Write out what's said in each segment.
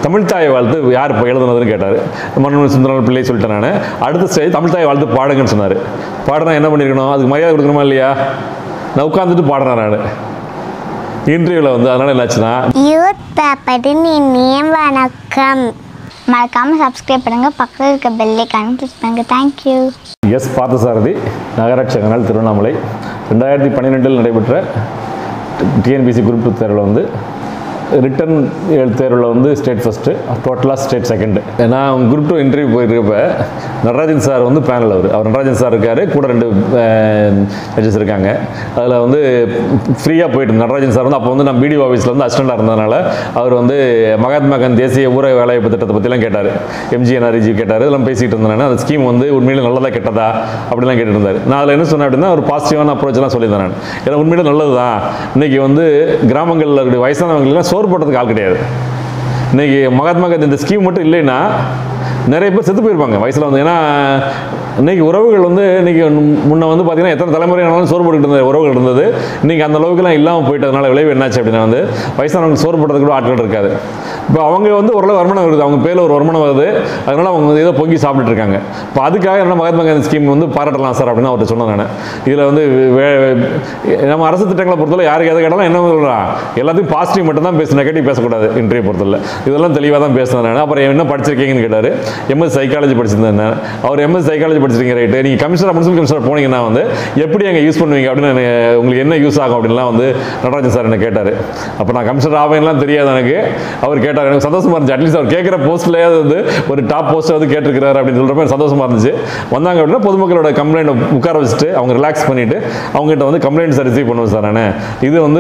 தமிழ் தாய் வாழ்த்து யார் இப்போ எழுதுனதுன்னு கேட்டார் மன்னன் சுந்தரன் பிள்ளை சொல்லிட்டேன் நான் அடுத்த ஸ்டேஜ் தமிழ் தாய் வாழ்த்து பாடுங்கன்னு சொன்னார் பாடுனா என்ன பண்ணியிருக்கணும் அதுக்கு மரியாதை கொடுக்கணுமா இல்லையா நான் உட்காந்துட்டு பாடுறேன் நான் இன்டர்வியூவில் வந்து அதனால் என்னாச்சுன்னா யூத் பேப்பரின் இனிய வணக்கம் மறக்காமல் சப்ஸ்கிரைப் பண்ணுங்கள் பக்கத்தில் இருக்க பெல்லைக்கான கிளிக் பண்ணுங்கள் தேங்க்யூ எஸ் பார்த்தசாரதி நகராட்சி அங்கனால் திருவண்ணாமலை ரெண்டாயிரத்தி பன்னிரெண்டில் நடைபெற்ற டிஎன்பிசி குரூப் டூ தேர்வில் வந்து ரிட்டன் தேர்வில் வந்து ஸ்டேட் ஃபஸ்ட்டு டோட்டலாக ஸ்டேட் செகண்டு நான் குரூப் டூ இன்டர்வியூ போயிருக்கப்ப நடராஜன் சார் வந்து பேனல் அவர் அவர் நடராஜன் சார் இருக்கார் கூட ரெண்டு ஜட்ஜஸ் இருக்காங்க அதில் வந்து ஃப்ரீயாக போயிட்டு நடராஜன் சார் வந்து அப்போ வந்து நான் பிடிஓ ஆஃபீஸில் வந்து அசிஸ்டண்டாக இருந்ததுனால அவர் வந்து மகாத்மா காந்தி தேசிய ஊரக வேலைவாய்ப்பு திட்டத்தை பற்றிலாம் கேட்டார் எம்ஜி என்ஆர்ஜி கேட்டார் இதெல்லாம் பேசிகிட்டு இருந்தேன் அந்த ஸ்கீம் வந்து உண்மையிலே நல்லதா கெட்டதா அப்படிலாம் கேட்டுட்டு இருந்தார் நான் அதில் என்ன சொன்னேன் அப்படின்னா ஒரு பாசிட்டிவான அப்ரோச்லாம் சொல்லியிருந்தேன் நான் ஏன்னா உண்மையிலே நல்லது தான் இன்றைக்கி வந்து கிராமங்களில் இருக்கிற வயசானவங்களுக்குலாம் சோறு போடுறதுக்கு ஆள் கிடையாது இன்றைக்கி மகாத்மா காந்தி இந்த ஸ்கீம் மட்டும் இல்லைன்னா நிறைய பேர் செத்து போயிருப்பாங்க வயசில் வந்து ஏன்னா இன்னைக்கு உறவுகள் வந்து இன்னைக்கு முன்ன வந்து பார்த்தீங்கன்னா எத்தனை தலைமுறை ஆனாலும் சோறு போட்டுக்கிட்டு இருந்த உறவுகள் இருந்தது இன்னைக்கு அந்த அளவுக்குலாம் இல்லாமல் போயிட்டதுனால விளைவு என்னாச்சு அப்படின்னா வந்து வயசானவங்களுக்கு சோறு போடுறதுக்கு கூட ஆட்கள் இருக்காது இப்போ அவங்க வந்து ஓரளவு வருமானம் வருது அவங்க பேரில் ஒரு வருமானம் வருது அதனால அவங்க வந்து ஏதோ பொங்கி சாப்பிட்டுட்டு இருக்காங்க இப்போ அதுக்காக என்ன மகாத்மா காந்தி ஸ்கீம் வந்து பாராட்டலாம் சார் அப்படின்னு அவர்கிட்ட சொன்னேன் நான் இதில் வந்து வே- நம்ம அரசு திட்டங்களை பொறுத்தவரை யாருக்கு எதை கேட்டாலும் என்ன சொல்கிறான் எல்லாத்தையும் பாசிட்டிவ் மட்டும் தான் பேசு நெகட்டிவ் பேசக்கூடாது இன்டர்வியூ பொறுத்தவரை இதெல்லாம் தெளிவாக தான் பேசுனேன் நான் அப்புறம் என்ன படிச்சிருக்கீங்கன்னு கேட்டார் எம்எஸ் சைக்காலஜி படிச்சிருந்தேன் நான். அவர் எம்எஸ் சைக்காலஜி படிச்சிருக்கீங்க ரைட்டு நீங்கள் கமிஷனர் முனிசிபல் கமிஷனர் போனீங்கன்னா வந்து எப்படி அங்கே யூஸ் பண்ணுவீங்க அப்படின்னு எனக்கு- உங்களுக்கு என்ன யூஸ் ஆகும் அப்படின்லாம் வந்து நடராஜன் சார் என்ன கேட்டார் அப்போ நான் கமிஷனர் ஆவேன்லாம் தெரியாது எனக்கு அவர் கேட்டார் எனக்கு சந்தோஷமா இருந்துச்சு அட்லீஸ்ட் அவர் கேட்குற போஸ்ட்லேயே வந்து ஒரு டாப் போஸ்ட் வந்து கேட்டிருக்கிறாரு அப்படின்னு சொல்கிறப்ப எனக்கு சந்தோஷமா இருந்துச்சு வந்தாங்க அப்படின்னா பொதுமக்களோட கம்ப்ளைண்ட் உட்கார வச்சுட்டு அவங்க ரிலாக்ஸ் பண்ணிட்டு அவங்ககிட்ட வந்து கம்ப்ளைண்ட்ஸ் ரிசீவ் பண்ணுவேன் சார் நான் இது வந்து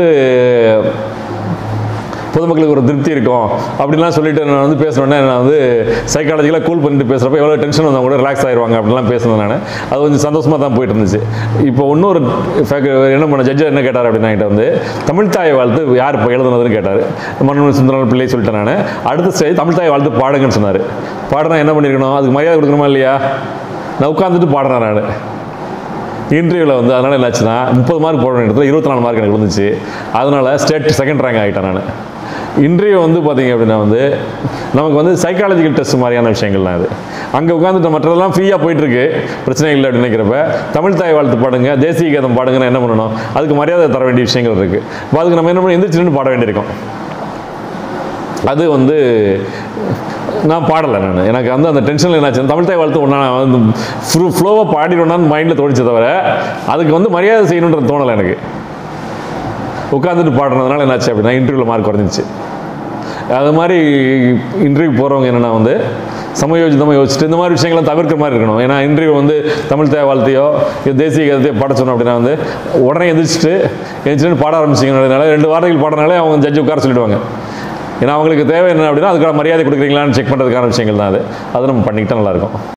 பொதுமக்களுக்கு ஒரு திருப்தி இருக்கும் அப்படிலாம் சொல்லிட்டு நான் வந்து பேசணுன்னே நான் வந்து சைக்காலஜிக்கலாக கூல் பண்ணிட்டு பேசுகிறப்ப எவ்வளோ டென்ஷன் வந்தால் கூட ரிலாக்ஸ் ஆயிடுவாங்க அப்படிலாம் பேசணும் நான் அது கொஞ்சம் சந்தோஷமாக தான் போயிட்டு இருந்துச்சு இப்போ இன்னொரு fact என்ன பண்ண ஜட்ஜர் என்ன கேட்டார் அப்படின்னா என்கிட்ட வந்து தமிழ் தாய் வாழ்த்து யார் இப்போ எழுதுனதுன்னு கேட்டார் மன்னன் சுந்தரன் பிள்ளை சொல்லிட்டேன் நான் அடுத்த ஸ்டேஜ் தமிழ் தாய் வாழ்த்து பாடுங்கன்னு சொன்னார் பாடுனா என்ன பண்ணியிருக்கணும் அதுக்கு மரியாதை கொடுக்கணுமா இல்லையா நான் உட்காந்துட்டு பாடுறேன் நான் இன்டர்வியூவில் வந்து அதனால் என்னாச்சுன்னா முப்பது மார்க் போட வேண்டிய இடத்துல இருபத்தி நாலு மார்க் எனக்கு விழுந்துச்சு அதனால் ஸ்டேட் செகண்ட் ரேங்க் ஆகிட்டேன் நான் இன்டர்வியூ வந்து பார்த்தீங்க அப்படின்னா வந்து நமக்கு வந்து சைக்காலஜிக்கல் டெஸ்ட் மாதிரியான விஷயங்கள்லாம் அது அங்கே உட்காந்துட்டு மற்றதெல்லாம் ஃப்ரீயாக போயிட்டுருக்கு பிரச்சனை இல்லை அப்படின்னு நினைக்கிறப்ப தமிழ் தாய் வாழ்த்து பாடுங்க தேசிய கீதம் பாடுங்கன்னா என்ன பண்ணணும் அதுக்கு மரியாதை தர வேண்டிய விஷயங்கள் இருக்குது இப்போ அதுக்கு நம்ம என்ன பண்ணி எந்திரிச்சு நின்று பாட வேண்டியிருக்கோம் அது வந்து நான் பாடலை நான் எனக்கு வந்து அந்த டென்ஷனில் என்னாச்சு தமிழ் தாய் வாழ்த்து ஒன்றா நான் வந்து ஃப்ளோ ஃப்ளோவாக பாடிடணும்னு மைண்டில் தோணிச்சே தவிர அதுக்கு வந்து மரியாதை செய்யணுன்றது தோணலை எனக்கு உட்காந்துட்டு பாடுறதுனால என்னாச்சு அப்படின்னா இன்டர்வியூவில் மார்க் குறைஞ்சிச்சு அது மாதிரி இன்டர்வியூ போகிறவங்க என்னென்னா வந்து சமயோஜிதமாக யோசிச்சுட்டு இந்த மாதிரி விஷயங்களை தவிர்க்கிற மாதிரி இருக்கணும் ஏன்னா இன்டர்வியூ வந்து தமிழ் தாய் வாழ்த்தையோ இது தேசிய கீதத்தையோ பாட சொன்னோம் அப்படின்னா வந்து உடனே எந்திரிச்சிட்டு எந்திரிச்சிட்டு பாட ஆரம்பிச்சிங்கனால ரெண்டு வார்த்தைகள் பாடினாலே அவங்க ஜட்ஜி உட்கார சொல்லிடுவாங்க ஏன்னா அவங்களுக்கு தேவை என்ன அப்படின்னா அதுக்கான மரியாதை கொடுக்குறீங்களான்னு செக் பண்ணுறதுக்கான விஷயங்கள் தான் அது அதை நம்ம பண்ணிக்கிட்டால் நல்லாயிருக்கும்